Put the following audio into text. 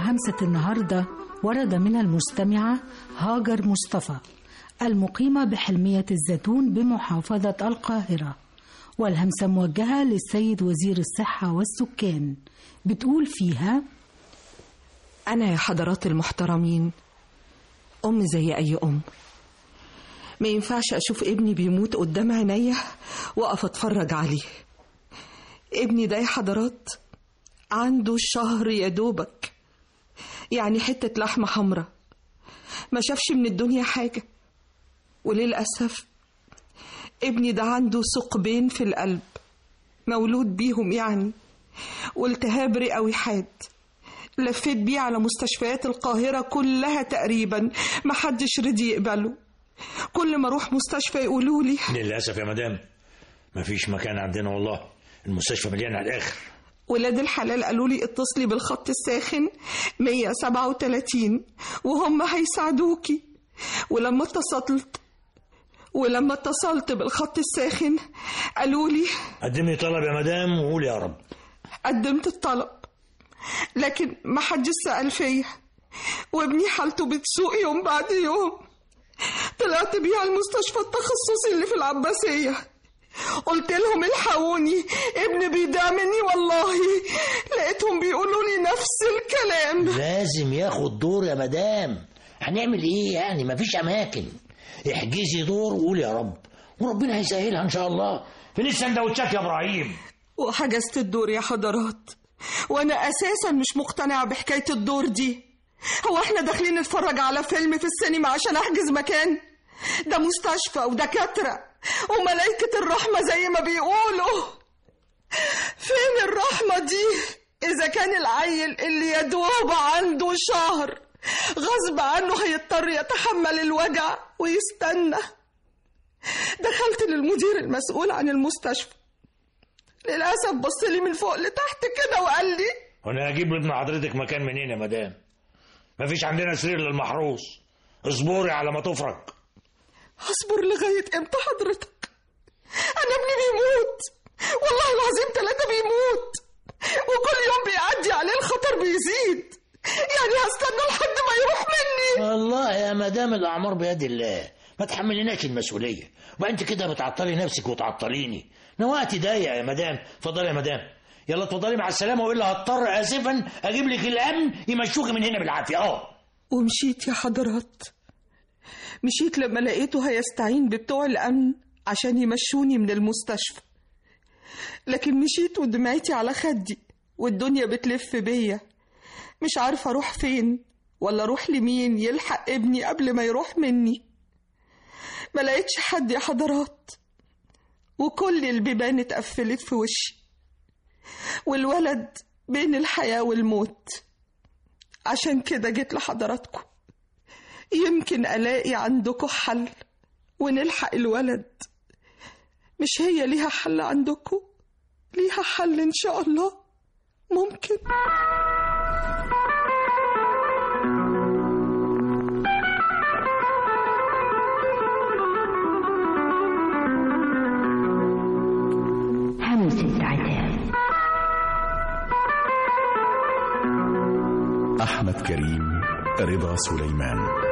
همسة النهاردة ورد منها المستمعة هاجر مصطفى المقيمة بحلمية الزيتون بمحافظة القاهرة والهمسة موجهة للسيد وزير الصحة والسكان بتقول فيها أنا يا حضرات المحترمين أم زي أي أم ما ينفعش أشوف ابني بيموت قدام عينيا وأقف أتفرج عليه ابني ده يا حضرات عنده شهر يا دوبك يعني حتة لحمة حمرا ما شافش من الدنيا حاجة وللأسف ابني ده عنده ثقبين في القلب مولود بيهم يعني والتهاب رئوي حاد لفيت بيه على مستشفيات القاهرة كلها تقريبا محدش رضي يقبله كل ما اروح مستشفى يقولوا لي للأسف يا مدام مفيش مكان عندنا والله المستشفى مليان على الآخر ولاد الحلال قالوا لي اتصلي بالخط الساخن 137 وهم هيساعدوكي ولما اتصلت ولما اتصلت بالخط الساخن قالوا لي قدمي طلب يا مدام وقول يا رب قدمت الطلب لكن ما حدش سأل فيا وابني حالته بتسوء يوم بعد يوم طلعت بيه على المستشفى التخصصي اللي في العباسية قلت لهم الحقوني ابني بيضيع مني والله لقيتهم بيقولوا لي نفس الكلام لازم ياخد دور يا مدام هنعمل ايه يعني مفيش اماكن احجزي دور وقول يا رب وربنا هيسهلها ان شاء الله فين السندوتشات يا ابراهيم وحجزت الدور يا حضرات وانا اساسا مش مقتنعه بحكايه الدور دي هو احنا داخلين نتفرج على فيلم في السينما عشان احجز مكان ده مستشفى ودكاتره وملائكه الرحمه زي ما بيقولوا فين الرحمه دي اذا كان العيل اللي يدوب عنده شهر غصب عنه هيضطر يتحمل الوجع ويستنى دخلت للمدير المسؤول عن المستشفى للأسف بص لي من فوق لتحت كده وقال لي وانا هجيب لابن حضرتك مكان منين يا مدام مفيش عندنا سرير للمحروس اصبري على ما تفرج اصبر لغاية امتى حضرتك انا ابني بيموت والله العظيم ثلاثة بيموت وكل يوم بيعدي عليه الخطر بيزيد يعني هستنى لحد ما يروح مني والله يا مدام الاعمار بيد الله ما تحملناش المسؤوليه وانت كده بتعطلي نفسك وتعطليني انا وقتي ضيق يا مدام اتفضلي يا مدام يلا اتفضلي مع السلامه والا هضطر اسفا اجيب لك الامن يمشوكي من هنا بالعافيه اه ومشيت يا حضرات مشيت لما لقيته هيستعين ببتوع الأمن عشان يمشوني من المستشفى لكن مشيت ودمعتي على خدي والدنيا بتلف بيا مش عارفة أروح فين ولا أروح لمين يلحق ابني قبل ما يروح مني ما لقيتش حد يا حضرات وكل البيبان اتقفلت في وشي والولد بين الحياة والموت عشان كده جيت لحضراتكم يمكن ألاقي عندكم حل ونلحق الولد مش هي ليها حل عندكم ليها حل إن شاء الله ممكن همسة عتاب أحمد كريم رضا سليمان